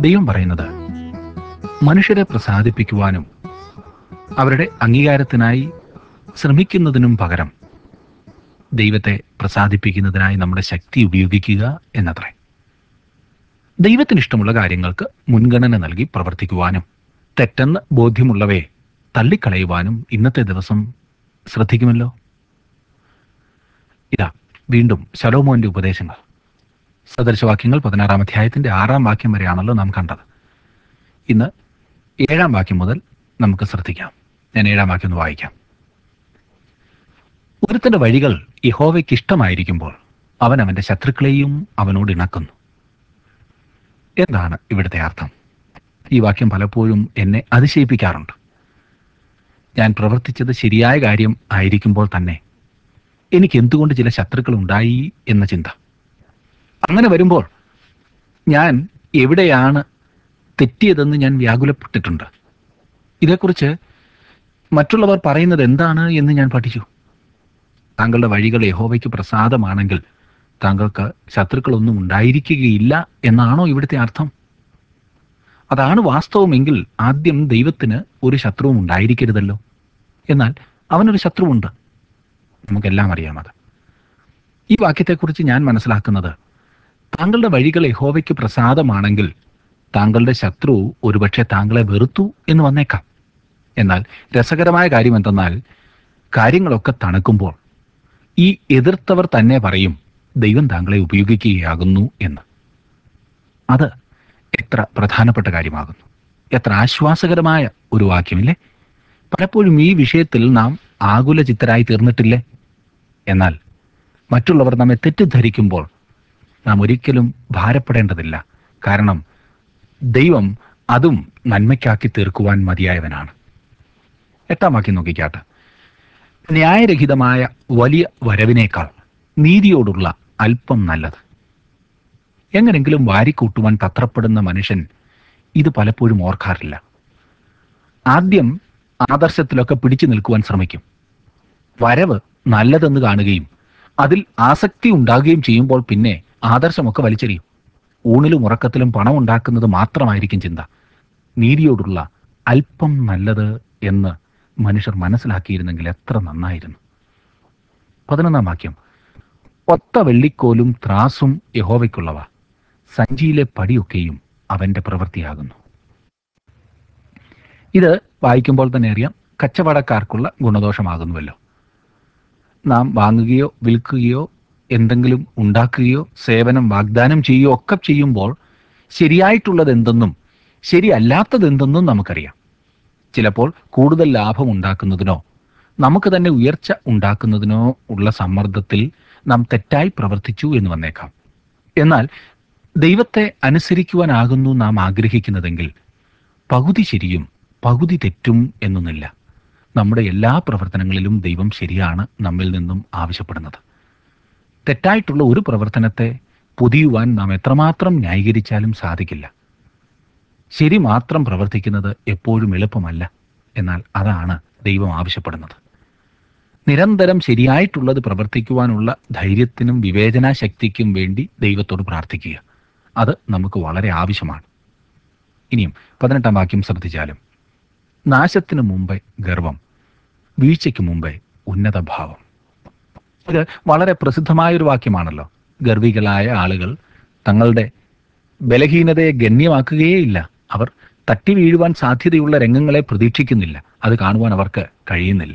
ദൈവം പറയുന്നത് മനുഷ്യരെ പ്രസാദിപ്പിക്കുവാനും അവരുടെ അംഗീകാരത്തിനായി ശ്രമിക്കുന്നതിനും പകരം ദൈവത്തെ പ്രസാദിപ്പിക്കുന്നതിനായി നമ്മുടെ ശക്തി ഉപയോഗിക്കുക എന്നത്രേ ദൈവത്തിന് ഇഷ്ടമുള്ള കാര്യങ്ങൾക്ക് മുൻഗണന നൽകി പ്രവർത്തിക്കുവാനും തെറ്റെന്ന് ബോധ്യമുള്ളവയെ തള്ളിക്കളയുവാനും ഇന്നത്തെ ദിവസം ശ്രദ്ധിക്കുമല്ലോ ഇതാ വീണ്ടും ശലോമോന്റെ ഉപദേശങ്ങൾ സദൃശവാക്യങ്ങൾ പതിനാറാം അധ്യായത്തിന്റെ ആറാം വാക്യം വരെയാണല്ലോ നാം കണ്ടത് ഇന്ന് ഏഴാം വാക്യം മുതൽ നമുക്ക് ശ്രദ്ധിക്കാം ഞാൻ ഏഴാം വാക്യം ഒന്ന് വായിക്കാം ഒരുത്തന്റെ വഴികൾ യഹോവയ്ക്ക് ഇഷ്ടമായിരിക്കുമ്പോൾ അവൻ അവന്റെ ശത്രുക്കളെയും അവനോട് ഇണക്കുന്നു എന്താണ് ഇവിടുത്തെ അർത്ഥം ഈ വാക്യം പലപ്പോഴും എന്നെ അതിശയിപ്പിക്കാറുണ്ട് ഞാൻ പ്രവർത്തിച്ചത് ശരിയായ കാര്യം ആയിരിക്കുമ്പോൾ തന്നെ എനിക്ക് എന്തുകൊണ്ട് ചില ശത്രുക്കൾ ഉണ്ടായി എന്ന ചിന്ത അങ്ങനെ വരുമ്പോൾ ഞാൻ എവിടെയാണ് തെറ്റിയതെന്ന് ഞാൻ വ്യാകുലപ്പെട്ടിട്ടുണ്ട് ഇതേക്കുറിച്ച് മറ്റുള്ളവർ പറയുന്നത് എന്താണ് എന്ന് ഞാൻ പഠിച്ചു താങ്കളുടെ വഴികൾ യഹോവയ്ക്ക് പ്രസാദമാണെങ്കിൽ താങ്കൾക്ക് ശത്രുക്കളൊന്നും ഉണ്ടായിരിക്കുകയില്ല എന്നാണോ ഇവിടുത്തെ അർത്ഥം അതാണ് വാസ്തവമെങ്കിൽ ആദ്യം ദൈവത്തിന് ഒരു ശത്രുവും ഉണ്ടായിരിക്കരുതല്ലോ എന്നാൽ അവനൊരു ശത്രുവുണ്ട് നമുക്കെല്ലാം അറിയാം അത് ഈ വാക്യത്തെക്കുറിച്ച് ഞാൻ മനസ്സിലാക്കുന്നത് താങ്കളുടെ വഴികൾ യഹോവയ്ക്ക് പ്രസാദമാണെങ്കിൽ താങ്കളുടെ ശത്രു ഒരുപക്ഷെ താങ്കളെ വെറുത്തു എന്ന് വന്നേക്കാം എന്നാൽ രസകരമായ കാര്യം എന്തെന്നാൽ കാര്യങ്ങളൊക്കെ തണുക്കുമ്പോൾ ഈ എതിർത്തവർ തന്നെ പറയും ദൈവം താങ്കളെ ഉപയോഗിക്കുകയാകുന്നു എന്ന് അത് എത്ര പ്രധാനപ്പെട്ട കാര്യമാകുന്നു എത്ര ആശ്വാസകരമായ ഒരു വാക്യമില്ലേ പലപ്പോഴും ഈ വിഷയത്തിൽ നാം ആകുല ചിത്തരായി തീർന്നിട്ടില്ലേ എന്നാൽ മറ്റുള്ളവർ നമ്മെ തെറ്റിദ്ധരിക്കുമ്പോൾ നാം ഒരിക്കലും ഭാരപ്പെടേണ്ടതില്ല കാരണം ദൈവം അതും നന്മയ്ക്കാക്കി തീർക്കുവാൻ മതിയായവനാണ് എട്ടാം വാക്യം നോക്കിക്കാട്ടെ ന്യായരഹിതമായ വലിയ വരവിനേക്കാൾ നീതിയോടുള്ള അല്പം നല്ലത് എങ്ങനെങ്കിലും വാരിക്കൂട്ടുവാൻ തത്രപ്പെടുന്ന മനുഷ്യൻ ഇത് പലപ്പോഴും ഓർക്കാറില്ല ആദ്യം ആദർശത്തിലൊക്കെ പിടിച്ചു നിൽക്കുവാൻ ശ്രമിക്കും വരവ് നല്ലതെന്ന് കാണുകയും അതിൽ ആസക്തി ഉണ്ടാകുകയും ചെയ്യുമ്പോൾ പിന്നെ ആദർശമൊക്കെ വലിച്ചെറിയും ഊണിലും ഉറക്കത്തിലും പണം ഉണ്ടാക്കുന്നത് മാത്രമായിരിക്കും ചിന്ത നീതിയോടുള്ള അല്പം നല്ലത് എന്ന് മനുഷ്യർ മനസ്സിലാക്കിയിരുന്നെങ്കിൽ എത്ര നന്നായിരുന്നു പതിനൊന്നാം വാക്യം ഒത്ത വെള്ളിക്കോലും ത്രാസും യഹോവയ്ക്കുള്ളവ സഞ്ചിയിലെ പടിയൊക്കെയും അവന്റെ പ്രവൃത്തിയാകുന്നു ഇത് വായിക്കുമ്പോൾ തന്നെ അറിയാം കച്ചവടക്കാർക്കുള്ള ഗുണദോഷമാകുന്നുവല്ലോ നാം വാങ്ങുകയോ വിൽക്കുകയോ എന്തെങ്കിലും ഉണ്ടാക്കുകയോ സേവനം വാഗ്ദാനം ചെയ്യുകയോ ഒക്കെ ചെയ്യുമ്പോൾ ശരിയായിട്ടുള്ളത് എന്തെന്നും ശരിയല്ലാത്തത് എന്തെന്നും നമുക്കറിയാം ചിലപ്പോൾ കൂടുതൽ ലാഭം ഉണ്ടാക്കുന്നതിനോ നമുക്ക് തന്നെ ഉയർച്ച ഉണ്ടാക്കുന്നതിനോ ഉള്ള സമ്മർദ്ദത്തിൽ നാം തെറ്റായി പ്രവർത്തിച്ചു എന്ന് വന്നേക്കാം എന്നാൽ ദൈവത്തെ അനുസരിക്കുവാനാകുന്നു നാം ആഗ്രഹിക്കുന്നതെങ്കിൽ പകുതി ശരിയും പകുതി തെറ്റും എന്നൊന്നില്ല നമ്മുടെ എല്ലാ പ്രവർത്തനങ്ങളിലും ദൈവം ശരിയാണ് നമ്മിൽ നിന്നും ആവശ്യപ്പെടുന്നത് തെറ്റായിട്ടുള്ള ഒരു പ്രവർത്തനത്തെ പൊതിയുവാൻ നാം എത്രമാത്രം ന്യായീകരിച്ചാലും സാധിക്കില്ല ശരി മാത്രം പ്രവർത്തിക്കുന്നത് എപ്പോഴും എളുപ്പമല്ല എന്നാൽ അതാണ് ദൈവം ആവശ്യപ്പെടുന്നത് നിരന്തരം ശരിയായിട്ടുള്ളത് പ്രവർത്തിക്കുവാനുള്ള ധൈര്യത്തിനും വിവേചനാശക്തിക്കും വേണ്ടി ദൈവത്തോട് പ്രാർത്ഥിക്കുക അത് നമുക്ക് വളരെ ആവശ്യമാണ് ഇനിയും പതിനെട്ടാം വാക്യം ശ്രദ്ധിച്ചാലും നാശത്തിന് മുമ്പേ ഗർവം വീഴ്ചയ്ക്ക് മുമ്പേ ഉന്നത ഭാവം ഇത് വളരെ പ്രസിദ്ധമായൊരു വാക്യമാണല്ലോ ഗർവികളായ ആളുകൾ തങ്ങളുടെ ബലഹീനതയെ ഗണ്യമാക്കുകയേയില്ല അവർ തട്ടി വീഴുവാൻ സാധ്യതയുള്ള രംഗങ്ങളെ പ്രതീക്ഷിക്കുന്നില്ല അത് കാണുവാൻ അവർക്ക് കഴിയുന്നില്ല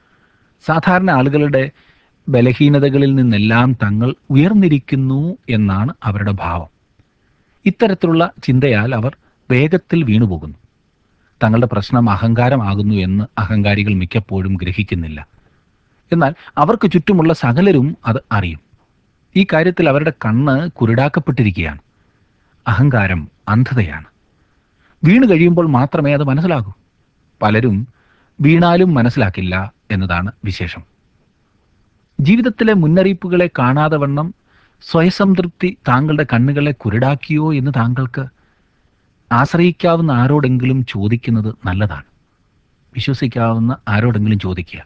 സാധാരണ ആളുകളുടെ ബലഹീനതകളിൽ നിന്നെല്ലാം തങ്ങൾ ഉയർന്നിരിക്കുന്നു എന്നാണ് അവരുടെ ഭാവം ഇത്തരത്തിലുള്ള ചിന്തയാൽ അവർ വേഗത്തിൽ വീണുപോകുന്നു തങ്ങളുടെ പ്രശ്നം അഹങ്കാരമാകുന്നു എന്ന് അഹങ്കാരികൾ മിക്കപ്പോഴും ഗ്രഹിക്കുന്നില്ല എന്നാൽ അവർക്ക് ചുറ്റുമുള്ള സകലരും അത് അറിയും ഈ കാര്യത്തിൽ അവരുടെ കണ്ണ് കുരുടാക്കപ്പെട്ടിരിക്കുകയാണ് അഹങ്കാരം അന്ധതയാണ് വീണു കഴിയുമ്പോൾ മാത്രമേ അത് മനസ്സിലാകൂ പലരും വീണാലും മനസ്സിലാക്കില്ല എന്നതാണ് വിശേഷം ജീവിതത്തിലെ മുന്നറിയിപ്പുകളെ കാണാതെ വണ്ണം സ്വയസംതൃപ്തി താങ്കളുടെ കണ്ണുകളെ കുരുടാക്കിയോ എന്ന് താങ്കൾക്ക് ആശ്രയിക്കാവുന്ന ആരോടെങ്കിലും ചോദിക്കുന്നത് നല്ലതാണ് വിശ്വസിക്കാവുന്ന ആരോടെങ്കിലും ചോദിക്കുക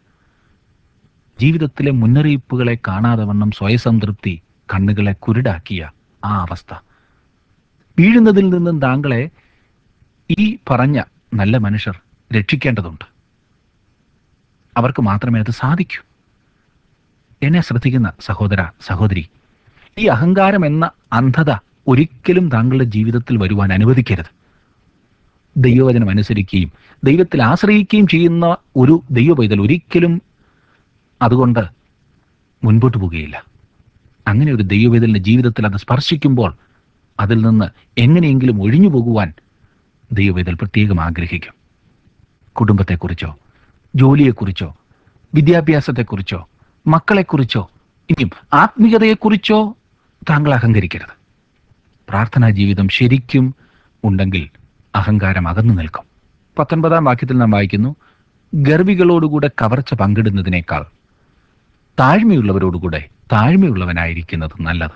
ജീവിതത്തിലെ മുന്നറിയിപ്പുകളെ കാണാതെ വണ്ണം സ്വയസംതൃപ്തി കണ്ണുകളെ കുരുടാക്കിയ ആ അവസ്ഥ വീഴുന്നതിൽ നിന്നും താങ്കളെ ഈ പറഞ്ഞ നല്ല മനുഷ്യർ രക്ഷിക്കേണ്ടതുണ്ട് അവർക്ക് മാത്രമേ അത് സാധിക്കൂ എന്നെ ശ്രദ്ധിക്കുന്ന സഹോദര സഹോദരി ഈ അഹങ്കാരം എന്ന അന്ധത ഒരിക്കലും താങ്കളുടെ ജീവിതത്തിൽ വരുവാൻ അനുവദിക്കരുത് ദൈവവചനം അനുസരിക്കുകയും ദൈവത്തിൽ ആശ്രയിക്കുകയും ചെയ്യുന്ന ഒരു ദൈവ പൈതൽ ഒരിക്കലും അതുകൊണ്ട് മുൻപോട്ട് പോവുകയില്ല അങ്ങനെ ഒരു ദൈവവേദലിന്റെ ജീവിതത്തിൽ അത് സ്പർശിക്കുമ്പോൾ അതിൽ നിന്ന് എങ്ങനെയെങ്കിലും ഒഴിഞ്ഞു പോകുവാൻ ദൈവവേദൽ പ്രത്യേകം ആഗ്രഹിക്കും കുടുംബത്തെക്കുറിച്ചോ ജോലിയെക്കുറിച്ചോ വിദ്യാഭ്യാസത്തെക്കുറിച്ചോ മക്കളെക്കുറിച്ചോ ഇനിയും ആത്മീയതയെക്കുറിച്ചോ താങ്കൾ അഹങ്കരിക്കരുത് പ്രാർത്ഥനാ ജീവിതം ശരിക്കും ഉണ്ടെങ്കിൽ അഹങ്കാരം അകന്നു നിൽക്കും പത്തൊൻപതാം വാക്യത്തിൽ നാം വായിക്കുന്നു ഗർവികളോടുകൂടെ കവർച്ച പങ്കിടുന്നതിനേക്കാൾ താഴ്മയുള്ളവരോടുകൂടെ താഴ്മയുള്ളവനായിരിക്കുന്നത് നല്ലത്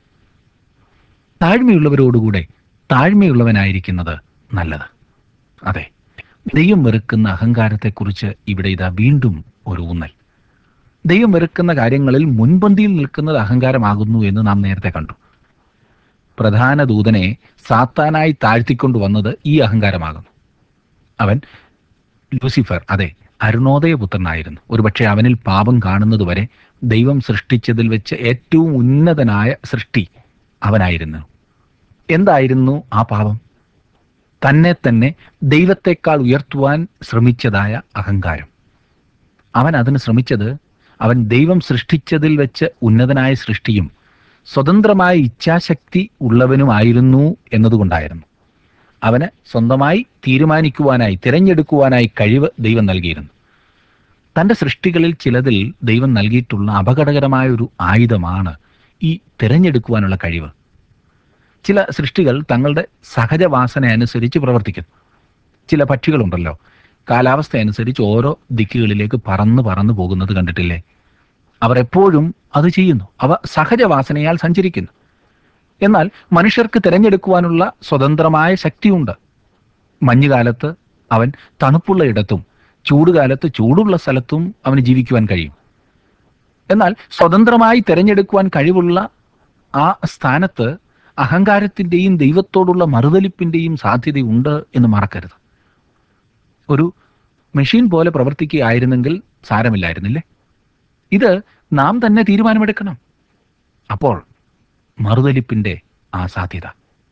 താഴ്മയുള്ളവരോടുകൂടെ താഴ്മയുള്ളവനായിരിക്കുന്നത് നല്ലത് അതെ ദൈവം വെറുക്കുന്ന അഹങ്കാരത്തെക്കുറിച്ച് ഇവിടെ ഇതാ വീണ്ടും ഒരു ഊന്നൽ ദൈവം വെറുക്കുന്ന കാര്യങ്ങളിൽ മുൻപന്തിയിൽ നിൽക്കുന്നത് അഹങ്കാരമാകുന്നു എന്ന് നാം നേരത്തെ കണ്ടു പ്രധാന ദൂതനെ സാത്താനായി താഴ്ത്തിക്കൊണ്ടുവന്നത് ഈ അഹങ്കാരമാകുന്നു അവൻ ലൂസിഫർ അതെ അരുണോദയപുത്രനായിരുന്നു ഒരുപക്ഷെ അവനിൽ പാപം കാണുന്നതുവരെ ദൈവം സൃഷ്ടിച്ചതിൽ വെച്ച് ഏറ്റവും ഉന്നതനായ സൃഷ്ടി അവനായിരുന്നു എന്തായിരുന്നു ആ പാപം തന്നെ തന്നെ ദൈവത്തെക്കാൾ ഉയർത്തുവാൻ ശ്രമിച്ചതായ അഹങ്കാരം അവൻ അതിന് ശ്രമിച്ചത് അവൻ ദൈവം സൃഷ്ടിച്ചതിൽ വെച്ച് ഉന്നതനായ സൃഷ്ടിയും സ്വതന്ത്രമായ ഇച്ഛാശക്തി ഉള്ളവനുമായിരുന്നു എന്നതുകൊണ്ടായിരുന്നു അവന് സ്വന്തമായി തീരുമാനിക്കുവാനായി തിരഞ്ഞെടുക്കുവാനായി കഴിവ് ദൈവം നൽകിയിരുന്നു തൻ്റെ സൃഷ്ടികളിൽ ചിലതിൽ ദൈവം നൽകിയിട്ടുള്ള അപകടകരമായ ഒരു ആയുധമാണ് ഈ തിരഞ്ഞെടുക്കുവാനുള്ള കഴിവ് ചില സൃഷ്ടികൾ തങ്ങളുടെ സഹജവാസന അനുസരിച്ച് പ്രവർത്തിക്കുന്നു ചില പക്ഷികളുണ്ടല്ലോ കാലാവസ്ഥ അനുസരിച്ച് ഓരോ ദിക്കുകളിലേക്ക് പറന്ന് പറന്ന് പോകുന്നത് കണ്ടിട്ടില്ലേ അവർ എപ്പോഴും അത് ചെയ്യുന്നു അവ സഹജവാസനയാൽ സഞ്ചരിക്കുന്നു എന്നാൽ മനുഷ്യർക്ക് തിരഞ്ഞെടുക്കുവാനുള്ള സ്വതന്ത്രമായ ശക്തിയുണ്ട് മഞ്ഞുകാലത്ത് അവൻ തണുപ്പുള്ള ഇടത്തും ചൂടുകാലത്ത് ചൂടുള്ള സ്ഥലത്തും അവന് ജീവിക്കുവാൻ കഴിയും എന്നാൽ സ്വതന്ത്രമായി തിരഞ്ഞെടുക്കുവാൻ കഴിവുള്ള ആ സ്ഥാനത്ത് അഹങ്കാരത്തിൻ്റെയും ദൈവത്തോടുള്ള മറുതലിപ്പിൻ്റെയും സാധ്യതയുണ്ട് എന്ന് മറക്കരുത് ഒരു മെഷീൻ പോലെ പ്രവർത്തിക്കുകയായിരുന്നെങ്കിൽ സാരമില്ലായിരുന്നില്ലേ ഇത് നാം തന്നെ തീരുമാനമെടുക്കണം അപ്പോൾ മറുതലിപ്പിൻ്റെ ആ സാധ്യത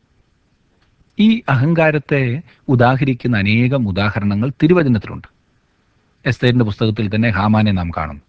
ഈ അഹങ്കാരത്തെ ഉദാഹരിക്കുന്ന അനേകം ഉദാഹരണങ്ങൾ തിരുവചനത്തിലുണ്ട് എസ്തേരിന്റെ പുസ്തകത്തിൽ തന്നെ ഹാമാനെ നാം കാണുന്നു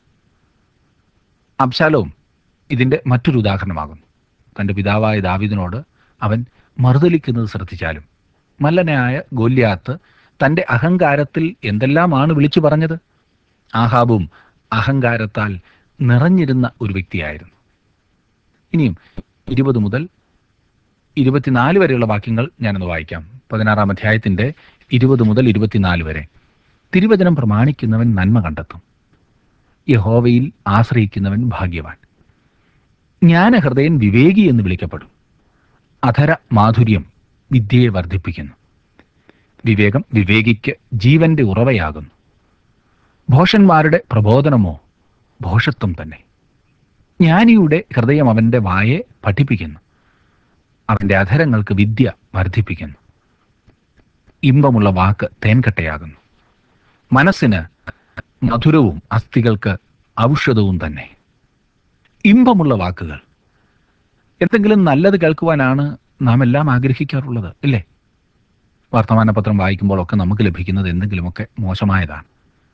അബ്ശാലോം ഇതിൻ്റെ മറ്റൊരു ഉദാഹരണമാകുന്നു തൻ്റെ പിതാവായ ദാവിദിനോട് അവൻ മറുതലിക്കുന്നത് ശ്രദ്ധിച്ചാലും മല്ലനായ ഗോല്യാത്ത് തൻ്റെ അഹങ്കാരത്തിൽ എന്തെല്ലാമാണ് വിളിച്ചു പറഞ്ഞത് ആഹാബും അഹങ്കാരത്താൽ നിറഞ്ഞിരുന്ന ഒരു വ്യക്തിയായിരുന്നു ഇനിയും ഇരുപത് മുതൽ ഇരുപത്തിനാല് വരെയുള്ള വാക്യങ്ങൾ ഞാനൊന്ന് വായിക്കാം പതിനാറാം അധ്യായത്തിൻ്റെ ഇരുപത് മുതൽ ഇരുപത്തിനാല് വരെ തിരുവചനം പ്രമാണിക്കുന്നവൻ നന്മ കണ്ടെത്തും യഹോവയിൽ ആശ്രയിക്കുന്നവൻ ഭാഗ്യവാൻ ജ്ഞാനഹൃദയൻ വിവേകി എന്ന് വിളിക്കപ്പെടും അധര മാധുര്യം വിദ്യയെ വർദ്ധിപ്പിക്കുന്നു വിവേകം വിവേകിക്ക് ജീവന്റെ ഉറവയാകുന്നു ഭോഷന്മാരുടെ പ്രബോധനമോ ഭോഷത്വം തന്നെ ജ്ഞാനിയുടെ ഹൃദയം അവന്റെ വായെ പഠിപ്പിക്കുന്നു അവന്റെ അധരങ്ങൾക്ക് വിദ്യ വർദ്ധിപ്പിക്കുന്നു ഇമ്പമുള്ള വാക്ക് തേൻകട്ടയാകുന്നു മനസ്സിന് മധുരവും അസ്ഥികൾക്ക് ഔഷധവും തന്നെ ഇമ്പമുള്ള വാക്കുകൾ എന്തെങ്കിലും നല്ലത് കേൾക്കുവാനാണ് നാം എല്ലാം ആഗ്രഹിക്കാറുള്ളത് ഇല്ലേ വർത്തമാനപത്രം വായിക്കുമ്പോഴൊക്കെ നമുക്ക് ലഭിക്കുന്നത് എന്തെങ്കിലുമൊക്കെ മോശമായതാണ്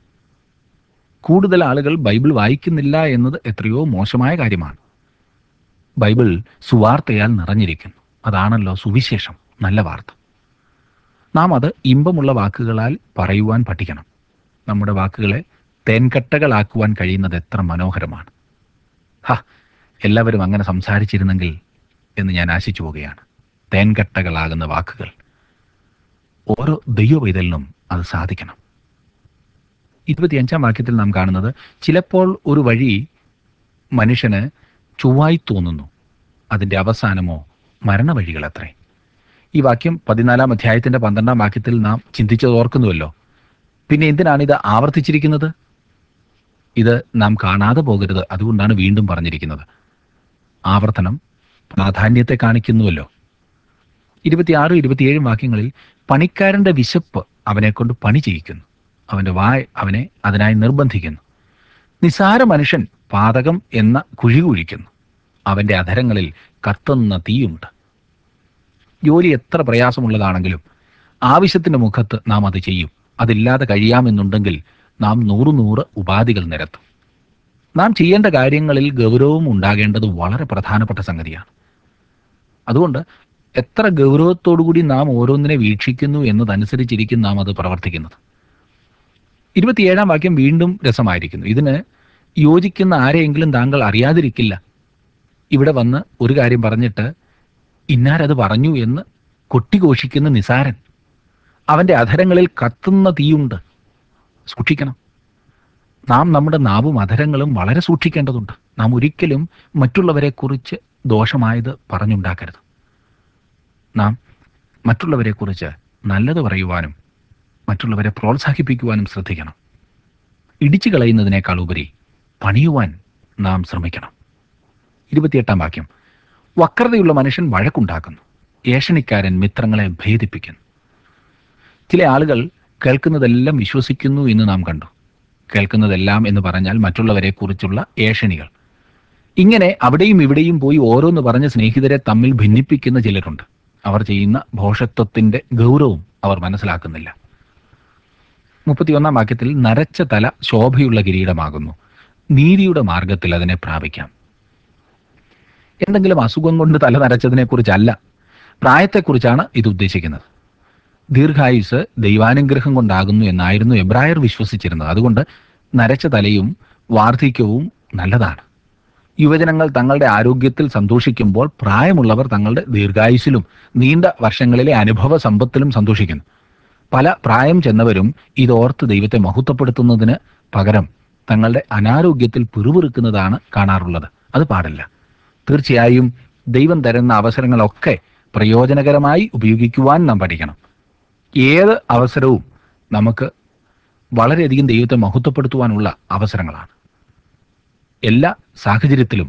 കൂടുതൽ ആളുകൾ ബൈബിൾ വായിക്കുന്നില്ല എന്നത് എത്രയോ മോശമായ കാര്യമാണ് ബൈബിൾ സുവാർത്തയാൽ നിറഞ്ഞിരിക്കുന്നു അതാണല്ലോ സുവിശേഷം നല്ല വാർത്ത നാം അത് ഇമ്പമുള്ള വാക്കുകളാൽ പറയുവാൻ പഠിക്കണം നമ്മുടെ വാക്കുകളെ തേൻകട്ടകളാക്കുവാൻ കഴിയുന്നത് എത്ര മനോഹരമാണ് ഹ എല്ലാവരും അങ്ങനെ സംസാരിച്ചിരുന്നെങ്കിൽ എന്ന് ഞാൻ ആശിച്ചു പോവുകയാണ് തേൻകട്ടകളാകുന്ന വാക്കുകൾ ഓരോ ദൈവവൈതലിനും അത് സാധിക്കണം ഇരുപത്തിയഞ്ചാം വാക്യത്തിൽ നാം കാണുന്നത് ചിലപ്പോൾ ഒരു വഴി മനുഷ്യന് ചൊവ്വായി തോന്നുന്നു അതിൻ്റെ അവസാനമോ മരണവഴികളത്രേ ഈ വാക്യം പതിനാലാം അധ്യായത്തിന്റെ പന്ത്രണ്ടാം വാക്യത്തിൽ നാം ചിന്തിച്ചത് ഓർക്കുന്നുവല്ലോ പിന്നെ എന്തിനാണ് ഇത് ആവർത്തിച്ചിരിക്കുന്നത് ഇത് നാം കാണാതെ പോകരുത് അതുകൊണ്ടാണ് വീണ്ടും പറഞ്ഞിരിക്കുന്നത് ആവർത്തനം പ്രാധാന്യത്തെ കാണിക്കുന്നുവല്ലോ ഇരുപത്തിയാറും ഇരുപത്തിയേഴും വാക്യങ്ങളിൽ പണിക്കാരന്റെ വിശപ്പ് അവനെ കൊണ്ട് പണി ചെയ്യിക്കുന്നു അവന്റെ വായ് അവനെ അതിനായി നിർബന്ധിക്കുന്നു നിസാര മനുഷ്യൻ പാതകം എന്ന കുഴി കുഴിക്കുന്നു അവന്റെ അധരങ്ങളിൽ കത്തുന്ന തീയുണ്ട് ജോലി എത്ര പ്രയാസമുള്ളതാണെങ്കിലും ആവശ്യത്തിന്റെ മുഖത്ത് നാം അത് ചെയ്യും അതില്ലാതെ കഴിയാമെന്നുണ്ടെങ്കിൽ നാം നൂറ് നൂറ് ഉപാധികൾ നിരത്തും നാം ചെയ്യേണ്ട കാര്യങ്ങളിൽ ഗൗരവം ഉണ്ടാകേണ്ടത് വളരെ പ്രധാനപ്പെട്ട സംഗതിയാണ് അതുകൊണ്ട് എത്ര ഗൗരവത്തോടുകൂടി നാം ഓരോന്നിനെ വീക്ഷിക്കുന്നു എന്നതനുസരിച്ചിരിക്കും നാം അത് പ്രവർത്തിക്കുന്നത് ഇരുപത്തിയേഴാം വാക്യം വീണ്ടും രസമായിരിക്കുന്നു ഇതിന് യോജിക്കുന്ന ആരെയെങ്കിലും താങ്കൾ അറിയാതിരിക്കില്ല ഇവിടെ വന്ന് ഒരു കാര്യം പറഞ്ഞിട്ട് ഇന്നാരത് പറഞ്ഞു എന്ന് കൊട്ടിഘോഷിക്കുന്ന നിസാരൻ അവന്റെ അധരങ്ങളിൽ കത്തുന്ന തീയുണ്ട് സൂക്ഷിക്കണം നാം നമ്മുടെ നാവും അധരങ്ങളും വളരെ സൂക്ഷിക്കേണ്ടതുണ്ട് നാം ഒരിക്കലും മറ്റുള്ളവരെക്കുറിച്ച് ദോഷമായത് പറഞ്ഞുണ്ടാക്കരുത് നാം മറ്റുള്ളവരെക്കുറിച്ച് നല്ലത് പറയുവാനും മറ്റുള്ളവരെ പ്രോത്സാഹിപ്പിക്കുവാനും ശ്രദ്ധിക്കണം ഇടിച്ചു കളയുന്നതിനേക്കാൾ ഉപരി പണിയുവാൻ നാം ശ്രമിക്കണം ഇരുപത്തിയെട്ടാം വാക്യം വക്രതയുള്ള മനുഷ്യൻ വഴക്കുണ്ടാക്കുന്നു ഏഷണിക്കാരൻ മിത്രങ്ങളെ ഭേദിപ്പിക്കുന്നു ചില ആളുകൾ കേൾക്കുന്നതെല്ലാം വിശ്വസിക്കുന്നു എന്ന് നാം കണ്ടു കേൾക്കുന്നതെല്ലാം എന്ന് പറഞ്ഞാൽ മറ്റുള്ളവരെക്കുറിച്ചുള്ള ഏഷണികൾ ഇങ്ങനെ അവിടെയും ഇവിടെയും പോയി ഓരോന്ന് പറഞ്ഞ് സ്നേഹിതരെ തമ്മിൽ ഭിന്നിപ്പിക്കുന്ന ചിലരുണ്ട് അവർ ചെയ്യുന്ന ഭോഷത്വത്തിന്റെ ഗൗരവം അവർ മനസ്സിലാക്കുന്നില്ല മുപ്പത്തിയൊന്നാം വാക്യത്തിൽ നരച്ച തല ശോഭയുള്ള കിരീടമാകുന്നു നീതിയുടെ മാർഗത്തിൽ അതിനെ പ്രാപിക്കാം എന്തെങ്കിലും അസുഖം കൊണ്ട് തല നരച്ചതിനെ കുറിച്ചല്ല പ്രായത്തെക്കുറിച്ചാണ് ഇത് ഉദ്ദേശിക്കുന്നത് ദീർഘായുസ് ദൈവാനുഗ്രഹം കൊണ്ടാകുന്നു എന്നായിരുന്നു എബ്രായർ വിശ്വസിച്ചിരുന്നത് അതുകൊണ്ട് നരച്ച തലയും വാർദ്ധക്യവും നല്ലതാണ് യുവജനങ്ങൾ തങ്ങളുടെ ആരോഗ്യത്തിൽ സന്തോഷിക്കുമ്പോൾ പ്രായമുള്ളവർ തങ്ങളുടെ ദീർഘായുസിലും നീണ്ട വർഷങ്ങളിലെ അനുഭവ സമ്പത്തിലും സന്തോഷിക്കുന്നു പല പ്രായം ചെന്നവരും ഇതോർത്ത് ദൈവത്തെ മഹത്വപ്പെടുത്തുന്നതിന് പകരം തങ്ങളുടെ അനാരോഗ്യത്തിൽ പിറുപിറുക്കുന്നതാണ് കാണാറുള്ളത് അത് പാടില്ല തീർച്ചയായും ദൈവം തരുന്ന അവസരങ്ങളൊക്കെ പ്രയോജനകരമായി ഉപയോഗിക്കുവാൻ നാം പഠിക്കണം ഏത് അവസരവും നമുക്ക് വളരെയധികം ദൈവത്തെ മഹത്വപ്പെടുത്തുവാനുള്ള അവസരങ്ങളാണ് എല്ലാ സാഹചര്യത്തിലും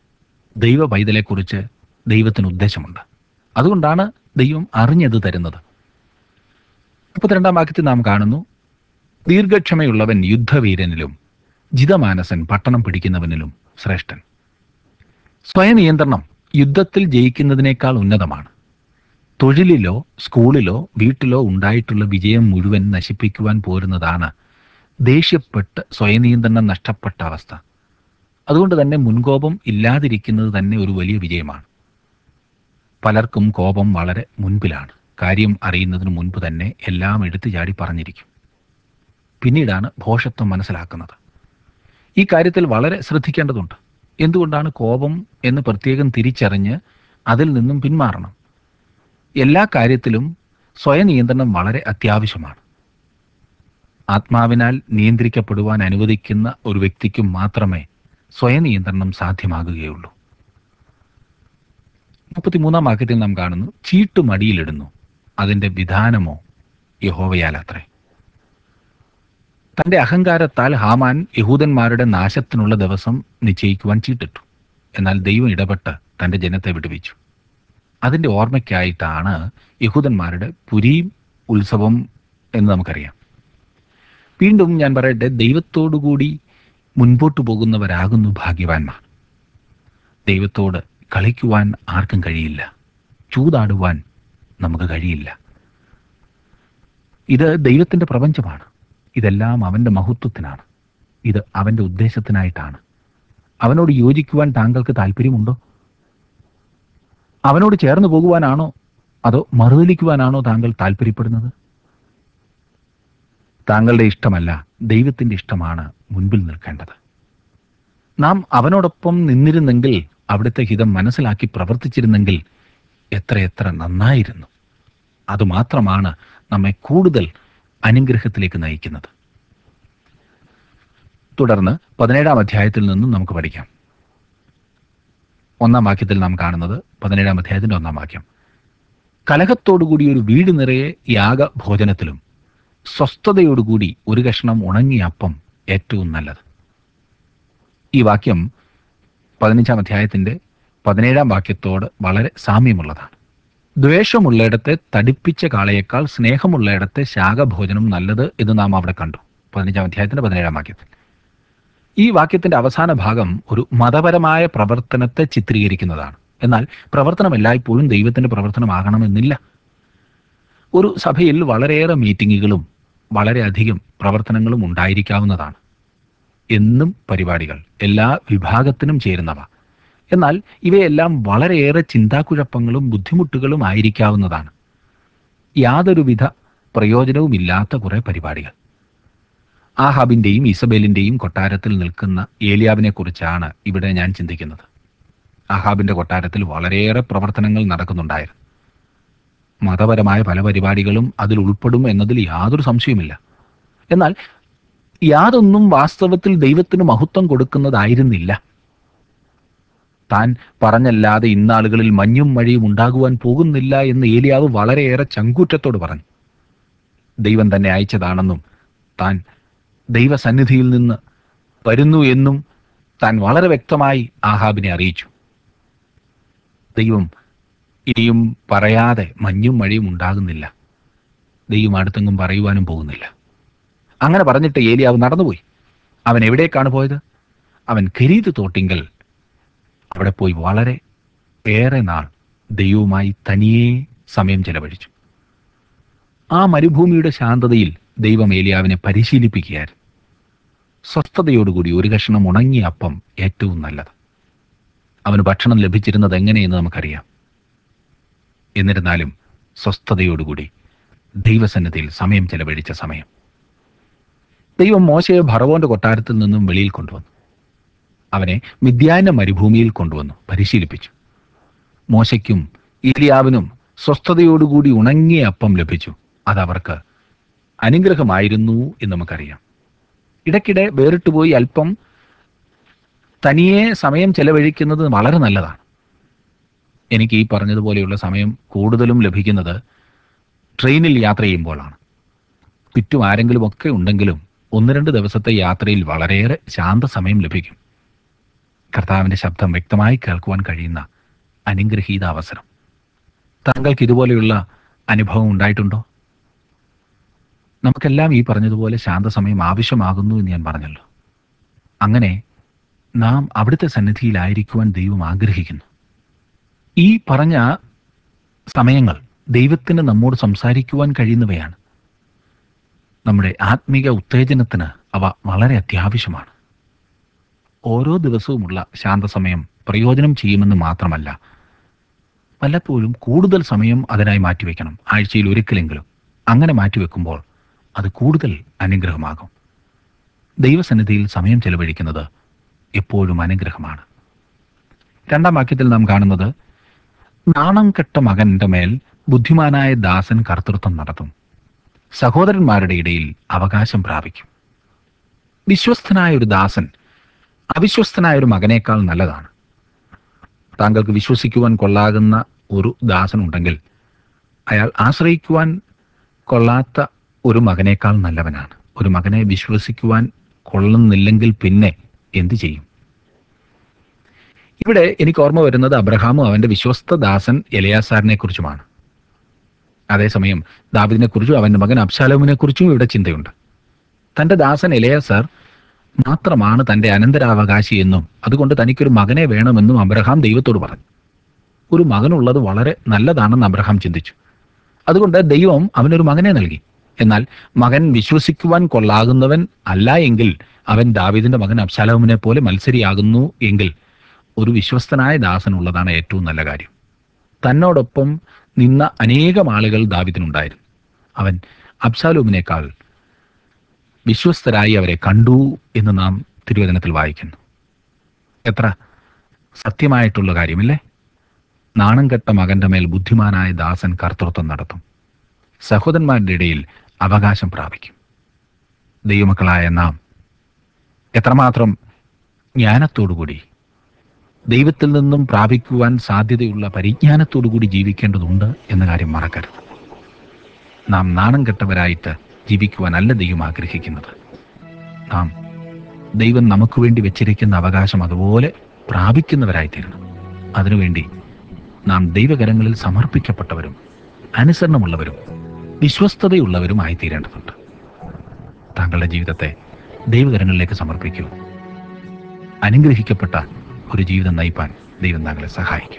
ദൈവ പൈതലെക്കുറിച്ച് ദൈവത്തിന് ഉദ്ദേശമുണ്ട് അതുകൊണ്ടാണ് ദൈവം അറിഞ്ഞത് തരുന്നത് മുപ്പത്തിരണ്ടാം വാക്യത്തിൽ നാം കാണുന്നു ദീർഘക്ഷമയുള്ളവൻ യുദ്ധവീരനിലും ജിതമാനസൻ പട്ടണം പിടിക്കുന്നവനിലും ശ്രേഷ്ഠൻ സ്വയനിയന്ത്രണം യുദ്ധത്തിൽ ജയിക്കുന്നതിനേക്കാൾ ഉന്നതമാണ് തൊഴിലിലോ സ്കൂളിലോ വീട്ടിലോ ഉണ്ടായിട്ടുള്ള വിജയം മുഴുവൻ നശിപ്പിക്കുവാൻ പോരുന്നതാണ് ദേഷ്യപ്പെട്ട് സ്വയനിയന്ത്രണം നഷ്ടപ്പെട്ട അവസ്ഥ അതുകൊണ്ട് തന്നെ മുൻകോപം ഇല്ലാതിരിക്കുന്നത് തന്നെ ഒരു വലിയ വിജയമാണ് പലർക്കും കോപം വളരെ മുൻപിലാണ് കാര്യം അറിയുന്നതിന് മുൻപ് തന്നെ എല്ലാം എടുത്തു ചാടി പറഞ്ഞിരിക്കും പിന്നീടാണ് ഭോഷത്വം മനസ്സിലാക്കുന്നത് ഈ കാര്യത്തിൽ വളരെ ശ്രദ്ധിക്കേണ്ടതുണ്ട് എന്തുകൊണ്ടാണ് കോപം എന്ന് പ്രത്യേകം തിരിച്ചറിഞ്ഞ് അതിൽ നിന്നും പിന്മാറണം എല്ലാ കാര്യത്തിലും സ്വയനിയന്ത്രണം വളരെ അത്യാവശ്യമാണ് ആത്മാവിനാൽ നിയന്ത്രിക്കപ്പെടുവാൻ അനുവദിക്കുന്ന ഒരു വ്യക്തിക്കും മാത്രമേ സ്വയനിയന്ത്രണം സാധ്യമാകുകയുള്ളൂ മുപ്പത്തിമൂന്നാം വാക്യത്തിൽ നാം കാണുന്നു ചീട്ട് മടിയിലിടുന്നു അതിന്റെ വിധാനമോ യഹോവയാലത്രേ തന്റെ അഹങ്കാരത്താൽ ഹാമാൻ യഹൂദന്മാരുടെ നാശത്തിനുള്ള ദിവസം നിശ്ചയിക്കുവാൻ ചീട്ടിട്ടു എന്നാൽ ദൈവം ഇടപെട്ട് തന്റെ ജനത്തെ വിടുവിച്ചു അതിന്റെ ഓർമ്മയ്ക്കായിട്ടാണ് യഹൂദന്മാരുടെ പുരീം ഉത്സവം എന്ന് നമുക്കറിയാം വീണ്ടും ഞാൻ പറയട്ടെ ദൈവത്തോടുകൂടി മുൻപോട്ട് പോകുന്നവരാകുന്നു ഭാഗ്യവാന്മാർ ദൈവത്തോട് കളിക്കുവാൻ ആർക്കും കഴിയില്ല ചൂതാടുവാൻ നമുക്ക് കഴിയില്ല ഇത് ദൈവത്തിന്റെ പ്രപഞ്ചമാണ് ഇതെല്ലാം അവന്റെ മഹത്വത്തിനാണ് ഇത് അവന്റെ ഉദ്ദേശത്തിനായിട്ടാണ് അവനോട് യോജിക്കുവാൻ താങ്കൾക്ക് താല്പര്യമുണ്ടോ അവനോട് ചേർന്ന് പോകുവാനാണോ അതോ മറുതലിക്കുവാനാണോ താങ്കൾ താല്പര്യപ്പെടുന്നത് താങ്കളുടെ ഇഷ്ടമല്ല ദൈവത്തിന്റെ ഇഷ്ടമാണ് മുൻപിൽ നിൽക്കേണ്ടത് നാം അവനോടൊപ്പം നിന്നിരുന്നെങ്കിൽ അവിടുത്തെ ഹിതം മനസ്സിലാക്കി പ്രവർത്തിച്ചിരുന്നെങ്കിൽ എത്രയെത്ര നന്നായിരുന്നു അതുമാത്രമാണ് നമ്മെ കൂടുതൽ അനുഗ്രഹത്തിലേക്ക് നയിക്കുന്നത് തുടർന്ന് പതിനേഴാം അധ്യായത്തിൽ നിന്നും നമുക്ക് പഠിക്കാം ഒന്നാം വാക്യത്തിൽ നാം കാണുന്നത് പതിനേഴാം അധ്യായത്തിന്റെ ഒന്നാം വാക്യം കലഹത്തോടുകൂടി ഒരു വീട് നിറയെ യാഗഭോജനത്തിലും സ്വസ്ഥതയോടുകൂടി ഒരു കഷ്ണം ഉണങ്ങിയ അപ്പം ഏറ്റവും നല്ലത് ഈ വാക്യം പതിനഞ്ചാം അധ്യായത്തിന്റെ പതിനേഴാം വാക്യത്തോട് വളരെ സാമ്യമുള്ളതാണ് ദ്വേഷമുള്ളയിടത്തെ തടിപ്പിച്ച കാളയേക്കാൾ സ്നേഹമുള്ളയിടത്തെ ശാഖഭോജനം നല്ലത് എന്ന് നാം അവിടെ കണ്ടു പതിനഞ്ചാം അധ്യായത്തിന്റെ പതിനേഴാം വാക്യത്തിൽ ഈ വാക്യത്തിന്റെ അവസാന ഭാഗം ഒരു മതപരമായ പ്രവർത്തനത്തെ ചിത്രീകരിക്കുന്നതാണ് എന്നാൽ പ്രവർത്തനം എല്ലായ്പ്പോഴും ദൈവത്തിന്റെ പ്രവർത്തനമാകണമെന്നില്ല ഒരു സഭയിൽ വളരെയേറെ മീറ്റിങ്ങുകളും വളരെയധികം പ്രവർത്തനങ്ങളും ഉണ്ടായിരിക്കാവുന്നതാണ് എന്നും പരിപാടികൾ എല്ലാ വിഭാഗത്തിനും ചേരുന്നവ എന്നാൽ ഇവയെല്ലാം വളരെയേറെ ചിന്താക്കുഴപ്പങ്ങളും ബുദ്ധിമുട്ടുകളും ആയിരിക്കാവുന്നതാണ് യാതൊരുവിധ പ്രയോജനവുമില്ലാത്ത കുറെ പരിപാടികൾ ആഹാബിന്റെയും ഇസബേലിന്റെയും കൊട്ടാരത്തിൽ നിൽക്കുന്ന ഏലിയാവിനെ കുറിച്ചാണ് ഇവിടെ ഞാൻ ചിന്തിക്കുന്നത് ആഹാബിന്റെ കൊട്ടാരത്തിൽ വളരെയേറെ പ്രവർത്തനങ്ങൾ നടക്കുന്നുണ്ടായിരുന്നു മതപരമായ പല പരിപാടികളും അതിൽ ഉൾപ്പെടും എന്നതിൽ യാതൊരു സംശയവുമില്ല എന്നാൽ യാതൊന്നും വാസ്തവത്തിൽ ദൈവത്തിന് മഹത്വം കൊടുക്കുന്നതായിരുന്നില്ല താൻ പറഞ്ഞല്ലാതെ ഇന്നാളുകളിൽ മഞ്ഞും മഴയും ഉണ്ടാകുവാൻ പോകുന്നില്ല എന്ന് ഏലിയാവ് വളരെയേറെ ചങ്കൂറ്റത്തോട് പറഞ്ഞു ദൈവം തന്നെ അയച്ചതാണെന്നും താൻ ദൈവസന്നിധിയിൽ നിന്ന് വരുന്നു എന്നും താൻ വളരെ വ്യക്തമായി ആഹാബിനെ അറിയിച്ചു ദൈവം ഇനിയും പറയാതെ മഞ്ഞും മഴയും ഉണ്ടാകുന്നില്ല ദൈവം അടുത്തെങ്ങും പറയുവാനും പോകുന്നില്ല അങ്ങനെ പറഞ്ഞിട്ട് ഏലിയാവ് നടന്നുപോയി അവൻ എവിടേക്കാണ് പോയത് അവൻ ഖരീദ് തോട്ടിങ്കൽ അവിടെ പോയി വളരെ ഏറെ നാൾ ദൈവവുമായി തനിയെ സമയം ചെലവഴിച്ചു ആ മരുഭൂമിയുടെ ശാന്തതയിൽ ദൈവം ഏലിയാവിനെ പരിശീലിപ്പിക്കുകയായിരുന്നു സ്വസ്ഥതയോടുകൂടി ഒരു കഷണം ഉണങ്ങിയ അപ്പം ഏറ്റവും നല്ലത് അവന് ഭക്ഷണം ലഭിച്ചിരുന്നത് എങ്ങനെയെന്ന് നമുക്കറിയാം എന്നിരുന്നാലും സ്വസ്ഥതയോടുകൂടി ദൈവസന്നിധിയിൽ സമയം ചെലവഴിച്ച സമയം ദൈവം മോശയെ ഭറവോന്റെ കൊട്ടാരത്തിൽ നിന്നും വെളിയിൽ കൊണ്ടുവന്നു അവനെ മിഥ്യാന മരുഭൂമിയിൽ കൊണ്ടുവന്നു പരിശീലിപ്പിച്ചു മോശയ്ക്കും ഇലിയാവിനും സ്വസ്ഥതയോടുകൂടി ഉണങ്ങിയ അപ്പം ലഭിച്ചു അതവർക്ക് അനുഗ്രഹമായിരുന്നു എന്ന് നമുക്കറിയാം ഇടയ്ക്കിടെ വേറിട്ടുപോയി അല്പം തനിയെ സമയം ചെലവഴിക്കുന്നത് വളരെ നല്ലതാണ് എനിക്ക് ഈ പറഞ്ഞതുപോലെയുള്ള സമയം കൂടുതലും ലഭിക്കുന്നത് ട്രെയിനിൽ യാത്ര ചെയ്യുമ്പോഴാണ് ചുറ്റും ആരെങ്കിലും ഒക്കെ ഉണ്ടെങ്കിലും ഒന്ന് രണ്ട് ദിവസത്തെ യാത്രയിൽ വളരെയേറെ ശാന്ത സമയം ലഭിക്കും കർത്താവിൻ്റെ ശബ്ദം വ്യക്തമായി കേൾക്കുവാൻ കഴിയുന്ന അനുഗ്രഹീത അവസരം താങ്കൾക്ക് ഇതുപോലെയുള്ള അനുഭവം ഉണ്ടായിട്ടുണ്ടോ നമുക്കെല്ലാം ഈ പറഞ്ഞതുപോലെ ശാന്തസമയം ആവശ്യമാകുന്നു എന്ന് ഞാൻ പറഞ്ഞല്ലോ അങ്ങനെ നാം അവിടുത്തെ സന്നിധിയിലായിരിക്കുവാൻ ദൈവം ആഗ്രഹിക്കുന്നു ഈ പറഞ്ഞ സമയങ്ങൾ ദൈവത്തിന് നമ്മോട് സംസാരിക്കുവാൻ കഴിയുന്നവയാണ് നമ്മുടെ ആത്മീക ഉത്തേജനത്തിന് അവ വളരെ അത്യാവശ്യമാണ് ഓരോ ദിവസവുമുള്ള ശാന്തസമയം പ്രയോജനം ചെയ്യുമെന്ന് മാത്രമല്ല പലപ്പോഴും കൂടുതൽ സമയം അതിനായി മാറ്റിവെക്കണം ആഴ്ചയിൽ ഒരിക്കലെങ്കിലും അങ്ങനെ മാറ്റിവെക്കുമ്പോൾ അത് കൂടുതൽ അനുഗ്രഹമാകും ദൈവസന്നിധിയിൽ സമയം ചെലവഴിക്കുന്നത് എപ്പോഴും അനുഗ്രഹമാണ് രണ്ടാം വാക്യത്തിൽ നാം കാണുന്നത് നാണം കെട്ട മകന്റെ മേൽ ബുദ്ധിമാനായ ദാസൻ കർത്തൃത്വം നടത്തും സഹോദരന്മാരുടെ ഇടയിൽ അവകാശം പ്രാപിക്കും വിശ്വസ്തനായ ഒരു ദാസൻ അവിശ്വസ്തനായ ഒരു മകനേക്കാൾ നല്ലതാണ് താങ്കൾക്ക് വിശ്വസിക്കുവാൻ കൊള്ളാകുന്ന ഒരു ദാസൻ ഉണ്ടെങ്കിൽ അയാൾ ആശ്രയിക്കുവാൻ കൊള്ളാത്ത ഒരു മകനേക്കാൾ നല്ലവനാണ് ഒരു മകനെ വിശ്വസിക്കുവാൻ കൊള്ളുന്നില്ലെങ്കിൽ പിന്നെ എന്തു ചെയ്യും ഇവിടെ എനിക്ക് ഓർമ്മ വരുന്നത് അബ്രഹാമും അവന്റെ വിശ്വസ്ത ദാസൻ എലയാസാറിനെ കുറിച്ചുമാണ് അതേസമയം ദാവിദിനെ കുറിച്ചും അവന്റെ മകൻ അബ്ശാലോമിനെ കുറിച്ചും ഇവിടെ ചിന്തയുണ്ട് തന്റെ ദാസൻ എലയാസാർ മാത്രമാണ് തന്റെ അനന്തരാവകാശി എന്നും അതുകൊണ്ട് തനിക്കൊരു മകനെ വേണമെന്നും അബ്രഹാം ദൈവത്തോട് പറഞ്ഞു ഒരു മകനുള്ളത് വളരെ നല്ലതാണെന്ന് അബ്രഹാം ചിന്തിച്ചു അതുകൊണ്ട് ദൈവം അവനൊരു മകനെ നൽകി എന്നാൽ മകൻ വിശ്വസിക്കുവാൻ കൊള്ളാകുന്നവൻ അല്ല എങ്കിൽ അവൻ ദാവീദിന്റെ മകൻ അബ്ശാലോമിനെ പോലെ മത്സരിയാകുന്നു എങ്കിൽ ഒരു വിശ്വസ്തനായ ദാസനുള്ളതാണ് ഏറ്റവും നല്ല കാര്യം തന്നോടൊപ്പം നിന്ന അനേകം ആളുകൾ ദാവിദിനുണ്ടായിരുന്നു അവൻ അബ്ശാലോമിനേക്കാൾ വിശ്വസ്തരായി അവരെ കണ്ടു എന്ന് നാം തിരുവചനത്തിൽ വായിക്കുന്നു എത്ര സത്യമായിട്ടുള്ള കാര്യമില്ലേ നാണം കെട്ട മകന്റെ മേൽ ബുദ്ധിമാനായ ദാസൻ കർത്തൃത്വം നടത്തും സഹോദരന്മാരുടെ ഇടയിൽ അവകാശം പ്രാപിക്കും ദൈവമക്കളായ നാം എത്രമാത്രം ജ്ഞാനത്തോടുകൂടി ദൈവത്തിൽ നിന്നും പ്രാപിക്കുവാൻ സാധ്യതയുള്ള പരിജ്ഞാനത്തോടുകൂടി ജീവിക്കേണ്ടതുണ്ട് എന്ന കാര്യം മറക്കരുത് നാം നാണം കെട്ടവരായിട്ട് ജീവിക്കുവാനല്ല ദൈവം ആഗ്രഹിക്കുന്നത് നാം ദൈവം നമുക്ക് വേണ്ടി വെച്ചിരിക്കുന്ന അവകാശം അതുപോലെ പ്രാപിക്കുന്നവരായിത്തീരണം അതിനുവേണ്ടി നാം ദൈവകരങ്ങളിൽ സമർപ്പിക്കപ്പെട്ടവരും അനുസരണമുള്ളവരും വിശ്വസ്തതയുള്ളവരുമായി തീരേണ്ടതുണ്ട് താങ്കളുടെ ജീവിതത്തെ ദൈവകരങ്ങളിലേക്ക് സമർപ്പിക്കൂ അനുഗ്രഹിക്കപ്പെട്ട ഒരു ജീവിതം നയിപ്പാൻ ദൈവം താങ്കളെ സഹായിക്കും